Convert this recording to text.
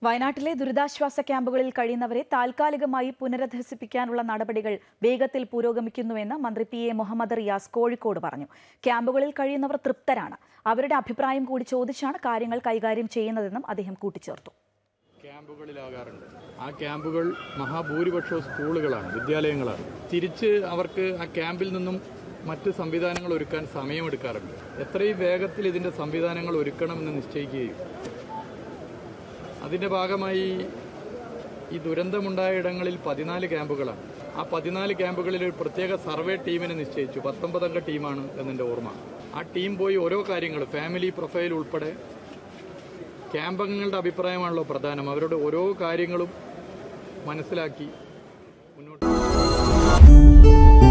വയനാട്ടിലെ ദുരിതാശ്വാസ ക്യാമ്പുകളിൽ കഴിയുന്നവരെ താൽക്കാലികമായി പുനരധിവസിപ്പിക്കാനുള്ള നടപടികൾ വേഗത്തിൽ പുരോഗമിക്കുന്നുവെന്ന് മന്ത്രി പി എ മുഹമ്മദ് റിയാസ് കോഴിക്കോട് പറഞ്ഞു ക്യാമ്പുകളിൽ കഴിയുന്നവർ തൃപ്തരാണ് അവരുടെ അഭിപ്രായം കൂടി ചോദിച്ചാണ് കാര്യങ്ങൾ കൈകാര്യം ചെയ്യുന്നതെന്നും അദ്ദേഹം കൂട്ടിച്ചേർത്തു ക്യാമ്പുകളിലാകാറുണ്ട് ആ ക്യാമ്പുകൾ മഹാഭൂരിപക്ഷവും സ്കൂളുകളാണ് വിദ്യാലയങ്ങളാണ് തിരിച്ച് അവർക്ക് ആ ക്യാമ്പിൽ നിന്നും മറ്റ് സംവിധാനങ്ങൾ ഒരുക്കാൻ സമയമെടുക്കാറുണ്ട് എത്രയും വേഗത്തിൽ ഇതിൻ്റെ സംവിധാനങ്ങൾ ഒരുക്കണമെന്ന് നിശ്ചയിക്കുകയും അതിൻ്റെ ഭാഗമായി ഈ ദുരന്തമുണ്ടായ ഇടങ്ങളിൽ പതിനാല് ക്യാമ്പുകളാണ് ആ പതിനാല് ക്യാമ്പുകളിൽ ഒരു പ്രത്യേക സർവേ ടീമിനെ നിശ്ചയിച്ചു പത്തൊമ്പതംഗ ടീമാണ് എന്നെൻ്റെ ഓർമ്മ ആ ടീം പോയി ഓരോ കാര്യങ്ങൾ ഫാമിലി പ്രൊഫൈൽ ഉൾപ്പെടെ ക്യാമ്പംഗങ്ങളുടെ അഭിപ്രായമാണല്ലോ പ്രധാനം അവരുടെ ഓരോ കാര്യങ്ങളും മനസ്സിലാക്കി മുന്നോട്ട്